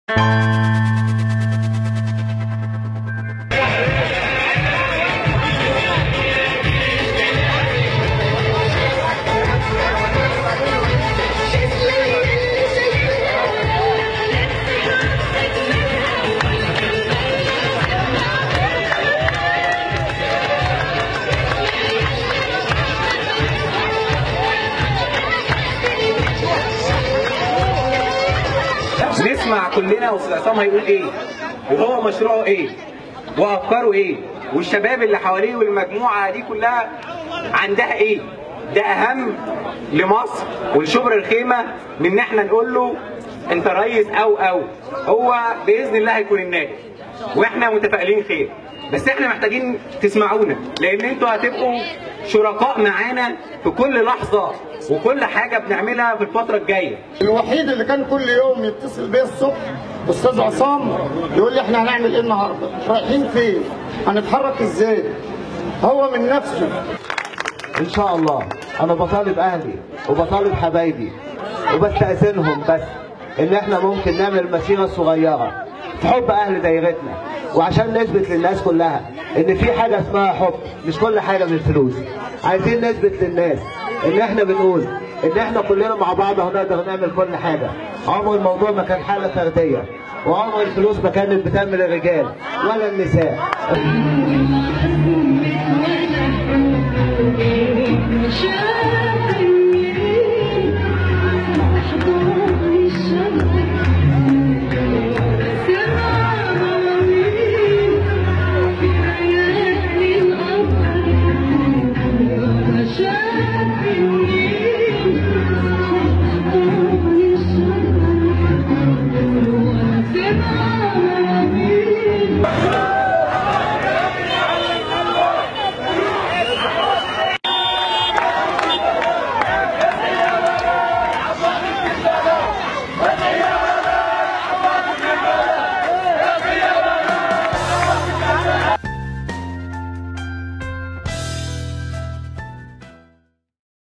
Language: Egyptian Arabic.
نسمع كلنا استاذ عصام هيقول ايه وهو مشروعه ايه وافكاره ايه والشباب اللي حواليه والمجموعه دي كلها عندها ايه ده اهم لمصر ولشبر الخيمه من ان احنا نقول له انت ريس او او هو باذن الله هيكون النائب واحنا متفائلين خير بس احنا محتاجين تسمعونا لان انتوا هتبقوا شركاء معانا في كل لحظه وكل حاجه بنعملها في الفتره الجايه الوحيد اللي كان كل يوم يتصل بيا الصبح استاذ عصام يقول لي احنا هنعمل ايه النهارده؟ رايحين فين؟ هنتحرك ازاي؟ هو من نفسه ان شاء الله انا بطالب اهلي وبطالب حبايبي وبستأذنهم بس ان احنا ممكن نعمل مسيره صغيره في حب اهل دايرتنا وعشان نثبت للناس كلها ان في حاجه اسمها حب مش كل حاجه من الفلوس عايزين نثبت للناس ان احنا بنقول ان احنا كلنا مع بعض هنقدر نعمل كل حاجه عمر الموضوع ما كان حاله فرديه وعمر الفلوس ما كانت بتعمل الرجال ولا النساء شاء